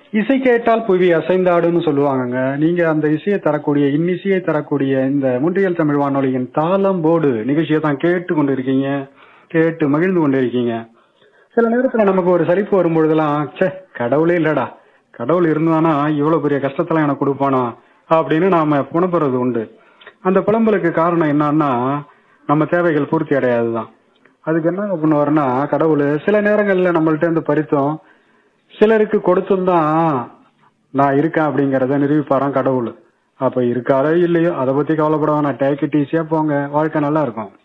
இசை கேட்டால் புவி அசைந்தாடுன்னு சொல்லுவாங்கங்க நீங்க அந்த இசையை தரக்கூடிய இன்னிசையை தரக்கூடிய இந்த முன்றியல் தமிழ் வானொலியின் தாளம் போடு நிகழ்ச்சியை தான் கேட்டு கொண்டு இருக்கீங்க கேட்டு மகிழ்ந்து கொண்டு இருக்கீங்க சில நேரத்துல நமக்கு ஒரு சலிப்பு வரும் பொழுதெல்லாம் ச்சே கடவுளே இல்லடா கடவுள் இருந்தானா இவ்வளவு பெரிய கஷ்டத்தெல்லாம் எனக்கு கொடுப்பானா அப்படின்னு நாம புணப்படுறது உண்டு அந்த புலம்பலுக்கு காரணம் என்னன்னா நம்ம தேவைகள் பூர்த்தி அடையாதுதான் அதுக்கு என்ன பண்ணுவாருன்னா கடவுள் சில நேரங்கள்ல நம்மள்ட்ட இருந்து பறித்தோம் சிலருக்கு கொடுத்தும் தான் நான் இருக்கேன் அப்படிங்கறத நிரூபிப்பாராம் கடவுள் அப்ப இருக்காரோ இல்லையோ அதை பத்தி கவலைப்பட வேணாம் டேக் இட் ஈஸியா போங்க வாழ்க்கை நல்லா இருக்கும்